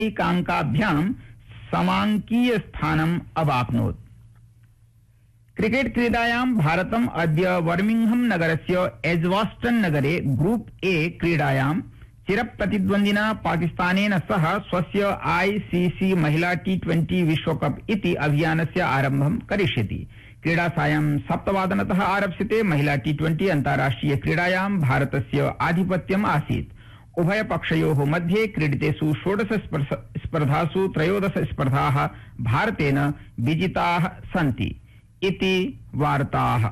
एकाङ्काभ्यां समाङ्कीयस्थानम् अवाप्नोत् cricket क्रीडायां भारतम् अद्य बर्मिंघम नगरस्य एजवास्टन नगरे ग्रुप ए क्रीडायां चिरप्रतिद्वन्द्विना पाकिस्तानेन सह स्वस्य आईसीसी महिला टी ट्वेंटी विश्वकप इति अभियानस्य आरम्भं करिष्यति क्रीडा सायं सप्तवादनतः आरप्स्यते महिला टी ट्वेंटी अन्ताराष्ट्रिय क्रीडायां भारतस्य आधिपत्यम् आसीत् उभयपक्षयोः मध्ये क्रीडितेषु षोडश स्पर्धासु त्रयोदश स्पर्धाः भारतेन विजिताः सन्ति इति वार्ताः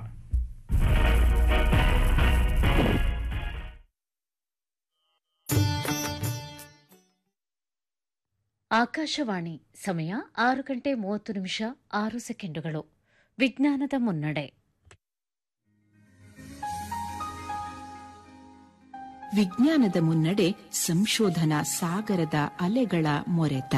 ಆಕಾಶವಾಣಿ ಸಮಯ ಆರು ಗಂಟೆ ಮೂವತ್ತು ನಿಮಿಷ ಆರು ಸೆಕೆಂಡುಗಳು ವಿಜ್ಞಾನದ ಮುನ್ನಡೆ ವಿಜ್ಞಾನದ ಮುನ್ನಡೆ ಸಂಶೋಧನಾ ಸಾಗರದ ಅಲೆಗಳ ಮೊರೆತ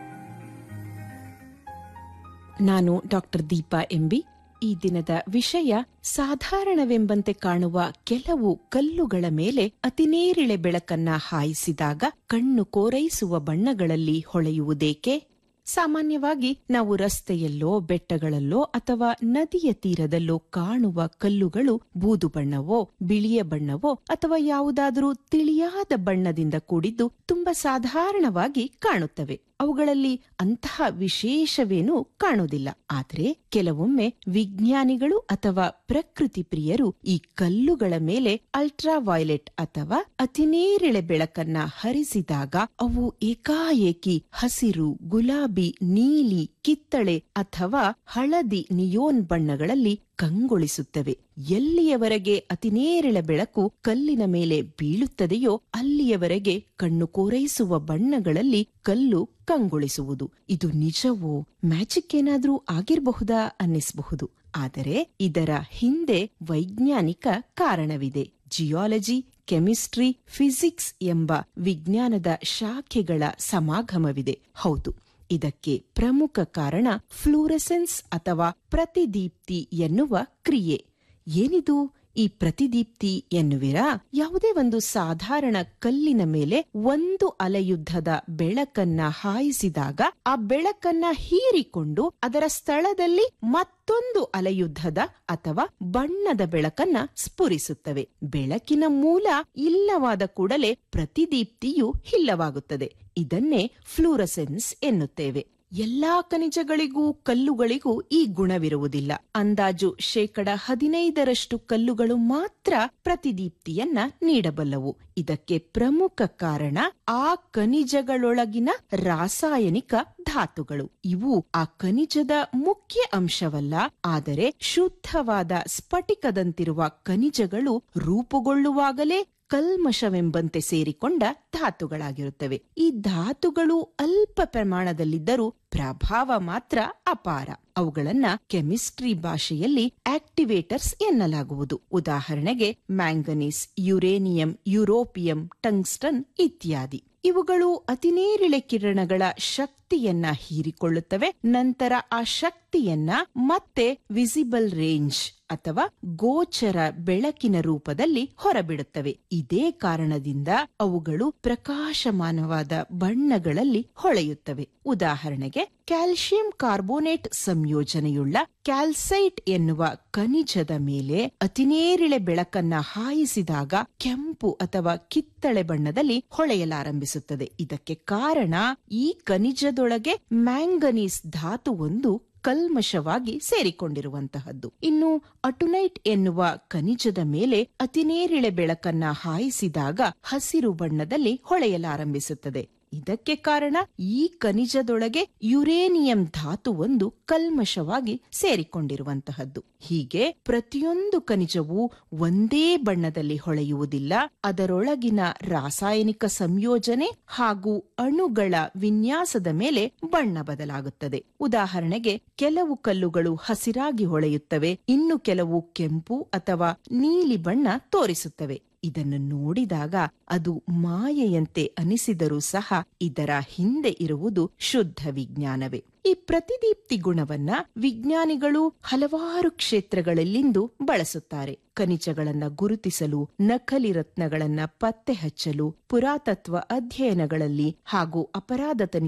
ನಾನು ಡಾಕ್ಟರ್ ದೀಪಾ ಎಂಬಿ ಈ ದಿನದ ವಿಷಯ ಸಾಧಾರಣವೆಂಬಂತೆ ಕಾಣುವ ಕೆಲವು ಕಲ್ಲುಗಳ ಮೇಲೆ ಅತಿನೇರಿಳೆ ಬೆಳಕನ್ನ ಹಾಯಿಸಿದಾಗ ಕಣ್ಣು ಕೋರೈಸುವ ಬಣ್ಣಗಳಲ್ಲಿ ಹೊಳೆಯುವುದೇಕೆ ಸಾಮಾನ್ಯವಾಗಿ ನಾವು ರಸ್ತೆಯಲ್ಲೋ ಬೆಟ್ಟಗಳಲ್ಲೋ ಅಥವಾ ನದಿಯ ತೀರದಲ್ಲೋ ಕಾಣುವ ಕಲ್ಲುಗಳು ಬೂದು ಬಣ್ಣವೋ ಬಿಳಿಯ ಬಣ್ಣವೋ ಅಥವಾ ಯಾವುದಾದರೂ ತಿಳಿಯಾದ ಬಣ್ಣದಿಂದ ಕೂಡಿದ್ದು ತುಂಬಾ ಸಾಧಾರಣವಾಗಿ ಕಾಣುತ್ತವೆ ಅವುಗಳಲ್ಲಿ ಅಂತಹ ವಿಶೇಷವೇನೂ ಕಾಣುವುದಿಲ್ಲ ಆದರೆ ಕೆಲವೊಮ್ಮೆ ವಿಜ್ಞಾನಿಗಳು ಅಥವಾ ಪ್ರಕೃತಿ ಪ್ರಿಯರು ಈ ಕಲ್ಲುಗಳ ಮೇಲೆ ಅಲ್ಟ್ರಾ ವೈಲೆಟ್ ಅಥವಾ ಅತಿನೇರಿಳೆ ಬೆಳಕನ್ನ ಹರಿಸಿದಾಗ ಅವು ಏಕಾಏಕಿ ಹಸಿರು ಗುಲಾಬಿ ನೀಲಿ ಕಿತ್ತಳೆ ಅಥವಾ ಹಳದಿ ನಿಯೋನ್ ಬಣ್ಣಗಳಲ್ಲಿ ಕಂಗೊಳಿಸುತ್ತವೆ ಎಲ್ಲಿಯವರೆಗೆ ಅತಿನೇರಿಳ ಬೆಳಕು ಕಲ್ಲಿನ ಮೇಲೆ ಬೀಳುತ್ತದೆಯೋ ಅಲ್ಲಿಯವರೆಗೆ ಕಣ್ಣು ಕೋರೈಸುವ ಬಣ್ಣಗಳಲ್ಲಿ ಕಲ್ಲು ಕಂಗೊಳಿಸುವುದು ಇದು ನಿಜವೋ ಮ್ಯಾಜಿಕ್ ಏನಾದ್ರೂ ಆಗಿರಬಹುದಾ ಅನ್ನಿಸಬಹುದು ಆದರೆ ಇದರ ಹಿಂದೆ ವೈಜ್ಞಾನಿಕ ಕಾರಣವಿದೆ ಜಿಯಾಲಜಿ ಕೆಮಿಸ್ಟ್ರಿ ಫಿಸಿಕ್ಸ್ ಎಂಬ ವಿಜ್ಞಾನದ ಶಾಖೆಗಳ ಸಮಾಗಮವಿದೆ ಹೌದು ಇದಕ್ಕೆ ಪ್ರಮುಖ ಕಾರಣ ಫ್ಲೂರೆಸೆನ್ಸ್ ಅಥವಾ ಪ್ರತಿದೀಪ್ತಿ ಎನ್ನುವ ಕ್ರಿಯೆ ಏನಿದು ಈ ಪ್ರತಿದೀಪ್ತಿ ಎನ್ನುವಿರಾ ಯಾವುದೇ ಒಂದು ಸಾಧಾರಣ ಕಲ್ಲಿನ ಮೇಲೆ ಒಂದು ಅಲೆಯುದ್ಧದ ಬೆಳಕನ್ನ ಹಾಯಿಸಿದಾಗ ಆ ಬೆಳಕನ್ನ ಹೀರಿಕೊಂಡು ಅದರ ಸ್ಥಳದಲ್ಲಿ ಮತ್ತೊಂದು ಅಲೆಯುದ್ಧದ ಅಥವಾ ಬಣ್ಣದ ಬೆಳಕನ್ನ ಸ್ಫುರಿಸುತ್ತವೆ ಬೆಳಕಿನ ಮೂಲ ಇಲ್ಲವಾದ ಕೂಡಲೇ ಪ್ರತಿದೀಪ್ತಿಯು ಇಲ್ಲವಾಗುತ್ತದೆ ಇದನ್ನೇ ಫ್ಲೂರಸೆನ್ಸ್ ಎನ್ನುತ್ತೇವೆ ಎಲ್ಲಾ ಖನಿಜಗಳಿಗೂ ಕಲ್ಲುಗಳಿಗೂ ಈ ಗುಣವಿರುವುದಿಲ್ಲ ಅಂದಾಜು ಶೇಕಡ ಹದಿನೈದರಷ್ಟು ಕಲ್ಲುಗಳು ಮಾತ್ರ ಪ್ರತಿದೀಪ್ತಿಯನ್ನ ನೀಡಬಲ್ಲವು ಇದಕ್ಕೆ ಪ್ರಮುಖ ಕಾರಣ ಆ ಖನಿಜಗಳೊಳಗಿನ ರಾಸಾಯನಿಕ ಧಾತುಗಳು ಇವು ಆ ಖನಿಜದ ಮುಖ್ಯ ಅಂಶವಲ್ಲ ಆದರೆ ಶುದ್ಧವಾದ ಸ್ಫಟಿಕದಂತಿರುವ ಖನಿಜಗಳು ರೂಪುಗೊಳ್ಳುವಾಗಲೇ ಕಲ್ಮಶವೆಂಬಂತೆ ಸೇರಿಕೊಂಡ ಧಾತುಗಳಾಗಿರುತ್ತವೆ ಈ ಧಾತುಗಳು ಅಲ್ಪ ಪ್ರಮಾಣದಲ್ಲಿದ್ದರೂ ಪ್ರಭಾವ ಮಾತ್ರ ಅಪಾರ ಅವುಗಳನ್ನ ಕೆಮಿಸ್ಟ್ರಿ ಭಾಷೆಯಲ್ಲಿ ಆಕ್ಟಿವೇಟರ್ಸ್ ಎನ್ನಲಾಗುವುದು ಉದಾಹರಣೆಗೆ ಮ್ಯಾಂಗನೀಸ್ ಯುರೇನಿಯಂ ಯುರೋಪಿಯಂ ಟಂಗ್ಸ್ಟನ್ ಇತ್ಯಾದಿ ಇವುಗಳು ಅತಿನೇರಿಳೆ ಕಿರಣಗಳ ಶಕ್ತಿಯನ್ನ ಹೀರಿಕೊಳ್ಳುತ್ತವೆ ನಂತರ ಆ ಶಕ್ತಿಯನ್ನ ಮತ್ತೆ ವಿಸಿಬಲ್ ರೇಂಜ್ ಅಥವಾ ಗೋಚರ ಬೆಳಕಿನ ರೂಪದಲ್ಲಿ ಹೊರಬಿಡುತ್ತವೆ ಇದೇ ಕಾರಣದಿಂದ ಅವುಗಳು ಪ್ರಕಾಶಮಾನವಾದ ಬಣ್ಣಗಳಲ್ಲಿ ಹೊಳೆಯುತ್ತವೆ ಉದಾಹರಣೆಗೆ ಕ್ಯಾಲ್ಸಿಯಂ ಕಾರ್ಬೋನೇಟ್ ಸಂಯೋಜನೆಯುಳ್ಳ ಕ್ಯಾಲ್ಸೈಟ್ ಎನ್ನುವ ಖನಿಜದ ಮೇಲೆ ಅತಿನೇರಿಳೆ ಬೆಳಕನ್ನ ಹಾಯಿಸಿದಾಗ ಕೆಂಪು ಅಥವಾ ಕಿತ್ತಳೆ ಬಣ್ಣದಲ್ಲಿ ಹೊಳೆಯಲಾರಂಭಿಸುತ್ತದೆ ಇದಕ್ಕೆ ಕಾರಣ ಈ ಖನಿಜದೊಳಗೆ ಮ್ಯಾಂಗನೀಸ್ ಧಾತು ಒಂದು ಕಲ್ಮಶವಾಗಿ ಸೇರಿಕೊಂಡಿರುವಂತಹದ್ದು ಇನ್ನು ಅಟುನೈಟ್ ಎನ್ನುವ ಖನಿಜದ ಮೇಲೆ ಅತಿನೇರಿಳೆ ಬೆಳಕನ್ನ ಹಾಯಿಸಿದಾಗ ಹಸಿರು ಬಣ್ಣದಲ್ಲಿ ಹೊಳೆಯಲಾರಂಭಿಸುತ್ತದೆ ಇದಕ್ಕೆ ಕಾರಣ ಈ ಖನಿಜದೊಳಗೆ ಯುರೇನಿಯಂ ಧಾತು ಒಂದು ಕಲ್ಮಶವಾಗಿ ಸೇರಿಕೊಂಡಿರುವಂತಹದ್ದು ಹೀಗೆ ಪ್ರತಿಯೊಂದು ಖನಿಜವು ಒಂದೇ ಬಣ್ಣದಲ್ಲಿ ಹೊಳೆಯುವುದಿಲ್ಲ ಅದರೊಳಗಿನ ರಾಸಾಯನಿಕ ಸಂಯೋಜನೆ ಹಾಗೂ ಅಣುಗಳ ವಿನ್ಯಾಸದ ಮೇಲೆ ಬಣ್ಣ ಬದಲಾಗುತ್ತದೆ ಉದಾಹರಣೆಗೆ ಕೆಲವು ಕಲ್ಲುಗಳು ಹಸಿರಾಗಿ ಹೊಳೆಯುತ್ತವೆ ಇನ್ನು ಕೆಲವು ಕೆಂಪು ಅಥವಾ ನೀಲಿ ಬಣ್ಣ ತೋರಿಸುತ್ತವೆ ಇದನ್ನು ನೋಡಿದಾಗ ಅದು ಮಾಯೆಯಂತೆ ಅನಿಸಿದರೂ ಸಹ ಇದರ ಹಿಂದೆ ಇರುವುದು ಶುದ್ಧ ವಿಜ್ಞಾನವೇ ಈ ಪ್ರತಿದೀಪ್ತಿ ಗುಣವನ್ನ ವಿಜ್ಞಾನಿಗಳು ಹಲವಾರು ಕ್ಷೇತ್ರಗಳಲ್ಲಿಂದು ಬಳಸುತ್ತಾರೆ ಖನಿಜಗಳನ್ನ ಗುರುತಿಸಲು ನಕಲಿ ರತ್ನಗಳನ್ನ ಪತ್ತೆ ಹಚ್ಚಲು ಪುರಾತತ್ವ ಅಧ್ಯಯನಗಳಲ್ಲಿ ಹಾಗೂ ಅಪರಾಧ ತನಿಖೆ